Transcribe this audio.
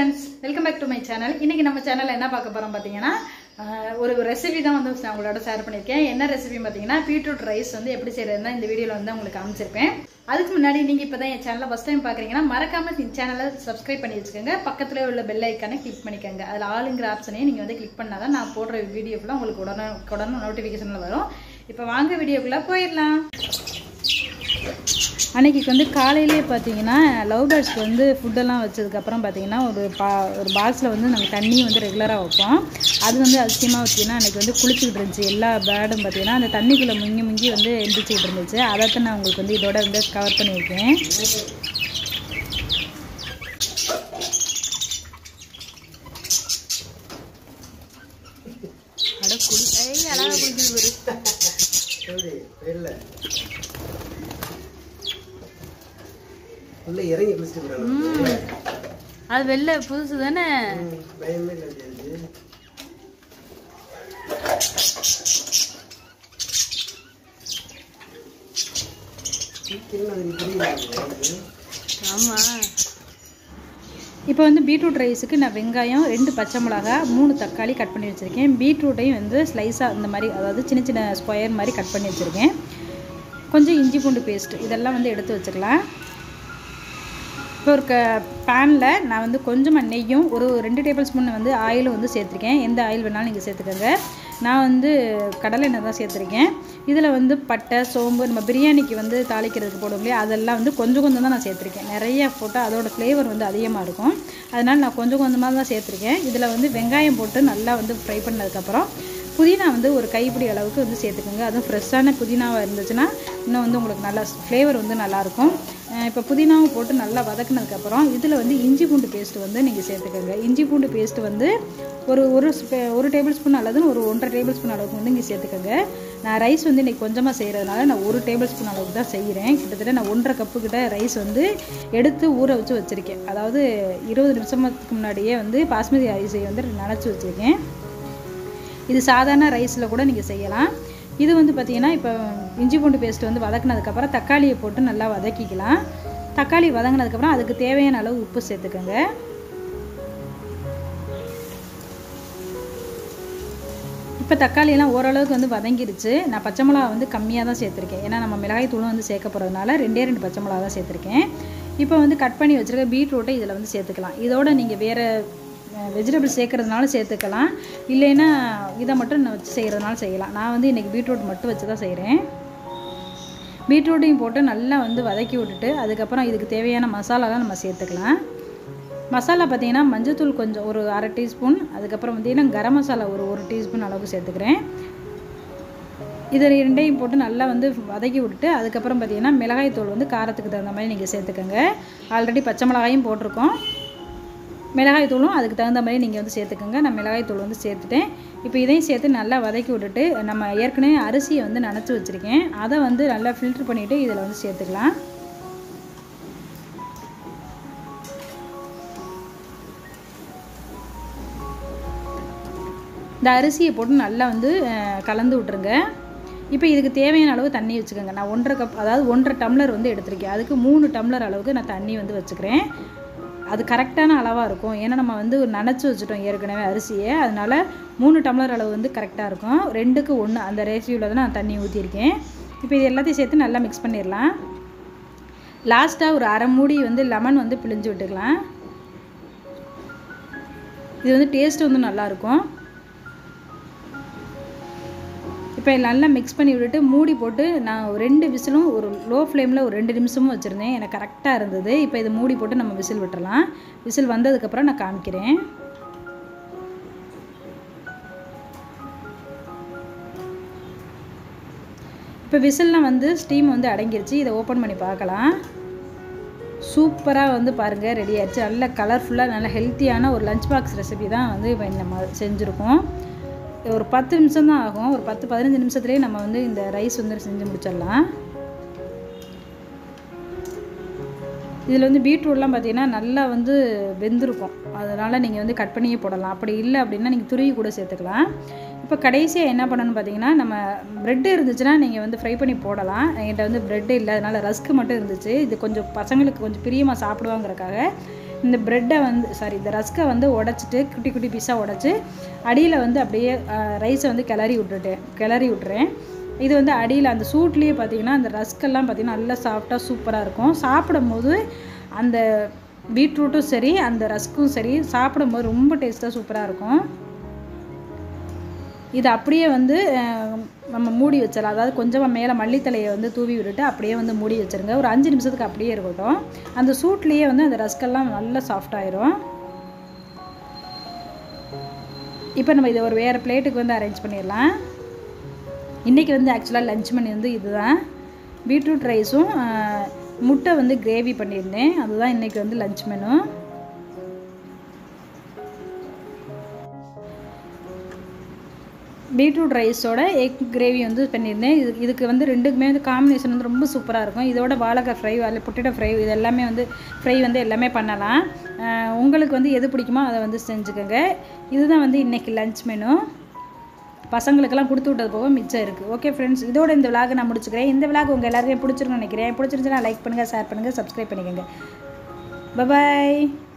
Friends welcome back to my channel இன்னைக்கு நம்ம சேனல்ல என்ன பார்க்க போறோம் பார்த்தீங்கன்னா ஆஹ், ஒரு ரெசிபி தான் வந்து நான் உங்களோட ஷேர் பண்ணியிருக்கேன் என்ன ரெசிபி பார்த்தீங்கன்னா பீட்ரூட் ரைஸ் வந்து எப்படி செய்யறதுன்னு இந்த வீடியோவில் வந்து உங்களுக்கு காமிச்சிருப்பேன் அதுக்கு முன்னாடி நீங்கள் இப்போ தான் என் சேனலை ஃபஸ்ட் டைம் பார்க்குறீங்கன்னா மறக்காம இந்த சேனலை சப்ஸ்கிரைப் பண்ணி வச்சுக்கோங்க பக்கத்தில் உள்ள பெல் ஐக்கானை கிளிக் பண்ணிக்கோங்க அதில் ஆளுங்கிற ஆப்ஷனையும் நீங்கள் வந்து கிளிக் பண்ணால் தான் நான் போடுற வீடியோ ஃபுல்லாக உங்களுக்கு உடனே உடனே நோட்டிஃபிகேஷனில் வரும் இப்போ வாங்க வீடியோக்குள்ளே போயிடலாம் அன்னைக்கு வந்து காலையிலே பார்த்தீங்கன்னா லவ் பேர்ட்ஸ்க்கு வந்து ஃபுட்டெல்லாம் வச்சதுக்கப்புறம் பார்த்தீங்கன்னா ஒரு பா ஒரு பாக்ஸில் வந்து நாங்கள் தண்ணி வந்து ரெகுலராக வைப்போம் அது வந்து அதிசயமாக வச்சிங்கன்னா அன்றைக்கி வந்து குளிச்சுக்கிட்டு இருந்துச்சு எல்லா பேர்டும் பார்த்தீங்கன்னா அந்த தண்ணிக்குள்ளே முங்கி முங்கி வந்து எந்திரிச்சிக்கிட்டு இருந்துச்சு அதைத்தான் நான் உங்களுக்கு வந்து இதோட வந்து கவர் பண்ணியிருக்கேன் அட குளி ஐய் அழகாக குளிக்குது பாரு எப்படி வெளில உள்ள இறங்கி குளிச்சுட்டு போறாங்க அது வெளில புதுசு தானே பயமே இல்லை அது. சீக்கிரம் அது புரியல எனக்கு. ஆமா இப்போ வந்து பீட்ரூட் ரைஸுக்கு நான் வெங்காயம் ரெண்டு பச்சை மிளகா மூணு தக்காளி கட் பண்ணி வச்சுருக்கேன் பீட்ரூட்டையும் வந்து ஸ்லைஸாக இந்த மாதிரி அதாவது சின்ன சின்ன ஸ்கொயர் மாதிரி கட் பண்ணி வச்சுருக்கேன் கொஞ்சம் இஞ்சி பூண்டு பேஸ்ட் இதெல்லாம் வந்து எடுத்து வச்சுக்கலாம் இப்போ ஒரு க பேனில் நான் வந்து கொஞ்சமாக நெய்யும் ஒரு ரெண்டு டேபிள் ஸ்பூன் வந்து ஆயிலும் வந்து சேர்த்துருக்கேன் எந்த ஆயில் வேணாலும் நீங்கள் சேர்த்துக்கோங்க நான் வந்து கடலை எண்ணெய் தான் சேர்த்துருக்கேன் இதில் வந்து பட்டை சோம்பு நம்ம பிரியாணிக்கு வந்து தாளிக்கிறதுக்கு போடுவோம் இல்லையா அதெல்லாம் வந்து கொஞ்சம் கொஞ்சம் தான் நான் சேர்த்துருக்கேன் நிறைய போட்டால் அதோட ஃப்ளேவர் வந்து அதிகமாக இருக்கும் அதனால் நான் கொஞ்சம் கொஞ்சமாக தான் சேர்த்துருக்கேன் இதில் வந்து வெங்காயம் போட்டு நல்லா வந்து ஃப்ரை பண்ணதுக்கப்புறம் புதினா வந்து ஒரு கைப்பிடி அளவுக்கு வந்து சேர்த்துக்கோங்க அதுவும் ஃப்ரெஷ்ஷான புதினாவாக இருந்துச்சுன்னா இன்னும் வந்து உங்களுக்கு நல்லா ஃப்ளேவர் வந்து நல்லாயிருக்கும் இப்போ புதினாவும் போட்டு நல்லா வதக்குனதுக்கப்புறம் இதில் வந்து இஞ்சி பூண்டு பேஸ்ட் வந்து நீங்கள் சேர்த்துக்கோங்க இஞ்சி பூண்டு பேஸ்ட் வந்து ஒரு ஒரு ஸ்பே- ஒரு டேபிள் ஸ்பூன் அல்லது ஒரு ஒன்றரை டேபிள் ஸ்பூன் அளவுக்கு வந்து நீங்கள் சேர்த்துக்கோங்க நான் ரைஸ் வந்து இன்றைக்கி கொஞ்சமாக செய்கிறதுனால நான் ஒரு டேபிள் ஸ்பூன் அளவுக்கு தான் செய்கிறேன் கிட்டத்தட்ட நான் ஒன்றரை கப்பு கிட்ட ரைஸ் வந்து எடுத்து ஊற வச்சு வச்சுருக்கேன் அதாவது இருபது நிமிஷத்துக்கு முன்னாடியே வந்து பாஸ்மதி அரிசியை வந்து நனைச்சி வச்சுருக்கேன் இது சாதாரண ரைஸில் கூட நீங்கள் செய்யலாம் இது வந்து பார்த்தீங்கன்னா இப்போ இஞ்சி பூண்டு பேஸ்ட் வந்து வதக்குனதுக்கப்புறம் தக்காளியை போட்டு நல்லா வதக்கிக்கலாம் தக்காளி வதங்கினதுக்கப்புறம் அதுக்கு தேவையான அளவு உப்பு சேர்த்துக்கோங்க இப்போ தக்காளியெல்லாம் ஓரளவுக்கு வந்து வதங்கிருச்சு நான் பச்சை மிளகா வந்து கம்மியாக தான் சேர்த்துருக்கேன் ஏன்னா நம்ம மிளகாய் தூளும் வந்து சேர்க்க போகிறதுனால ரெண்டே ரெண்டு பச்சை மிளகா தான் சேர்த்துருக்கேன் இப்போ வந்து கட் பண்ணி வச்சுருக்க பீட்ரூட்டை இதில் வந்து சேர்த்துக்கலாம் இதோட நீங்கள் வேறு வெஜிடபிள் சேர்க்கறதுனால சேர்த்துக்கலாம் இல்லைன்னா இதை மட்டும் நான் வச்சு செய்கிறதுனால செய்யலாம் நான் வந்து இன்றைக்கி பீட்ரூட் மட்டும் வச்சு தான் செய்கிறேன் பீட்ரூட்டையும் போட்டு நல்லா வந்து வதக்கி விட்டுட்டு அதுக்கப்புறம் இதுக்கு தேவையான மசாலாலாம் நம்ம சேர்த்துக்கலாம் மசாலா பார்த்தீங்கன்னா மஞ்சத்தூள் கொஞ்சம் ஒரு அரை டீஸ்பூன் அதுக்கப்புறம் பார்த்தீங்கன்னா கரம் மசாலா ஒரு ஒரு டீஸ்பூன் அளவுக்கு சேர்த்துக்கிறேன் இதை ரெண்டையும் போட்டு நல்லா வந்து வதக்கி விட்டுட்டு அதுக்கப்புறம் பார்த்தீங்கன்னா மிளகாய் தூள் வந்து காரத்துக்கு தகுந்த மாதிரி நீங்கள் சேர்த்துக்கோங்க ஆல்ரெடி பச்சை மிளகாயும் போட்டிருக்கோம் மிளகாய் தூளும் அதுக்கு தகுந்த மாதிரி நீங்கள் வந்து சேர்த்துக்கோங்க நான் மிளகாய் தூள் வந்து சேர்த்துட்டேன் இப்போ இதையும் சேர்த்து நல்லா வதக்கி விட்டுட்டு நம்ம ஏற்கனவே அரிசியை வந்து நனைச்சி வச்சுருக்கேன் அதை வந்து நல்லா ஃபில்ட்ரு பண்ணிவிட்டு இதில் வந்து சேர்த்துக்கலாம் இந்த அரிசியை போட்டு நல்லா வந்து அஹ், கலந்து விட்ருங்க இப்போ இதுக்கு தேவையான அளவு தண்ணி வச்சுக்கோங்க நான் ஒன்றரை கப் அதாவது ஒன்றரை டம்ளர் வந்து எடுத்திருக்கேன் அதுக்கு மூணு டம்ளர் அளவுக்கு நான் தண்ணி வந்து வச்சுக்கிறேன் அது கரெக்டான அளவாக இருக்கும் ஏன்னா நம்ம வந்து நனைச்சி வச்சுட்டோம் ஏற்கனவே அரிசியை அதனால மூணு டம்ளர் அளவு வந்து கரெக்டாக இருக்கும் ரெண்டுக்கு ஒன்று அந்த ரேஷியோவில் தான் நான் தண்ணி ஊற்றிருக்கேன் இப்போ இது எல்லாத்தையும் சேர்த்து நல்லா மிக்ஸ் பண்ணிடலாம் லாஸ்ட்டாக ஒரு அரை மூடி வந்து லெமன் வந்து பிழிஞ்சு விட்டுக்கலாம் இது வந்து டேஸ்ட் வந்து நல்லாயிருக்கும் இப்போ நல்லா மிக்ஸ் பண்ணி விட்டுட்டு மூடி போட்டு நான் ஒரு ரெண்டு விசிலும் ஒரு லோ ஃப்ளேமில் ஒரு ரெண்டு நிமிஷமும் வச்சுருந்தேன் எனக்கு கரெக்டாக இருந்தது இப்போ இதை மூடி போட்டு நம்ம விசில் விட்டுறலாம் விசில் வந்ததுக்கப்புறம் நான் காமிக்கிறேன் இப்போ விசில்லாம் வந்து ஸ்டீம் வந்து அடங்கிருச்சு இதை ஓப்பன் பண்ணி பார்க்கலாம் சூப்பராக வந்து பாருங்கள் ரெடி ஆயிடுச்சு நல்ல கலர்ஃபுல்லாக நல்ல ஹெல்த்தியான ஒரு லஞ்ச் பாக்ஸ் ரெசிபி தான் வந்து இப்போ நம்ம செஞ்சுருக்கோம் ஒரு பத்து நிமிஷம் தான் ஆகும் ஒரு பத்து பதினஞ்சு நிமிஷத்துலேயே நம்ம வந்து இந்த ரைஸ் வந்து செஞ்சு முடிச்சிடலாம் இதில் வந்து பீட்ரூட்லாம் பார்த்தீங்கன்னா நல்லா வந்து வெந்திருக்கும் அதனால் நீங்கள் வந்து கட் பண்ணியே போடலாம் அப்படி இல்லை அப்படின்னா நீங்கள் துருவி கூட சேர்த்துக்கலாம் இப்போ கடைசியாக என்ன பண்ணணும்னு பார்த்தீங்கன்னா நம்ம ப்ரெட் இருந்துச்சுன்னா நீங்கள் வந்து ஃப்ரை பண்ணி போடலாம் என்கிட்ட வந்து ப்ரெட் இல்லை அதனால் ரஸ்க்கு மட்டும் இருந்துச்சு இது கொஞ்சம் பசங்களுக்கு கொஞ்சம் பிரியமாக சாப்பிடுவாங்கிறக்காக இந்த ப்ரெட்டை வந்து சாரி இந்த ரஸ்க்கை வந்து உடச்சிட்டு குட்டி குட்டி பீஸாக உடச்சி அடியில் வந்து அப்படியே ரைஸை வந்து கிளறி விட்டுட்டேன் கிளறி விட்டுறேன் இது வந்து அடியில் அந்த சூட்லேயே பார்த்தீங்கன்னா அந்த ரஸ்கெல்லாம் பார்த்தீங்கன்னா நல்லா சாஃப்டாக சூப்பராக இருக்கும் சாப்பிடும்போது அந்த பீட்ரூட்டும் சரி அந்த ரஸ்க்கும் சரி சாப்பிடும்போது ரொம்ப டேஸ்ட்டாக சூப்பராக இருக்கும் இது அப்படியே வந்து அஹ், நம்ம மூடி வச்சிடலாம் அதாவது கொஞ்சமாக மேலே மல்லித்தலையை வந்து தூவி விட்டுட்டு அப்படியே வந்து மூடி வச்சிருங்க ஒரு அஞ்சு நிமிஷத்துக்கு அப்படியே இருக்கட்டும் அந்த சூட்லேயே வந்து அந்த ரஸ்கெல்லாம் நல்லா சாஃப்ட் ஆயிரும் இப்போ நம்ம இதை ஒரு வேறு பிளேட்டுக்கு வந்து அரேஞ்ச் பண்ணிடலாம் இன்றைக்கி வந்து ஆக்சுவலாக லஞ்ச் மணி வந்து இதுதான் பீட்ரூட் ரைஸும் அஹ், முட்டை வந்து கிரேவி பண்ணியிருந்தேன் அதுதான் இன்றைக்கி வந்து லஞ்ச் மெனு பீட்ரூட் ரைஸோட எக் கிரேவி வந்து பண்ணியிருந்தேன் இது இதுக்கு வந்து ரெண்டுக்குமே வந்து காம்பினேஷன் வந்து ரொம்ப சூப்பராக இருக்கும் இதோட வாழைக்காய் ஃப்ரை அல்ல பொட்டேட்டோ ஃப்ரை இது எல்லாமே வந்து ஃப்ரை வந்து எல்லாமே பண்ணலாம் அஹ் உங்களுக்கு வந்து எது பிடிக்குமோ அதை வந்து செஞ்சுக்கோங்க இதுதான் வந்து இன்றைக்கி லஞ்ச் மெனு பசங்களுக்கெல்லாம் கொடுத்து விட்டது போக மிச்சம் இருக்குது ஓகே ஃப்ரெண்ட்ஸ் இதோட இந்த விளாக் நான் முடிச்சுக்கிறேன் இந்த விளாக் உங்கள் எல்லாருக்கும் பிடிச்சிருக்குன்னு நினைக்கிறேன் பிடிச்சிருந்துச்சுன்னா லைக் பண்ணுங்கள் ஷேர் பண்ணுங்கள் சப்ஸ்கிரைப் பண்ணிக்கோங்க பபாய்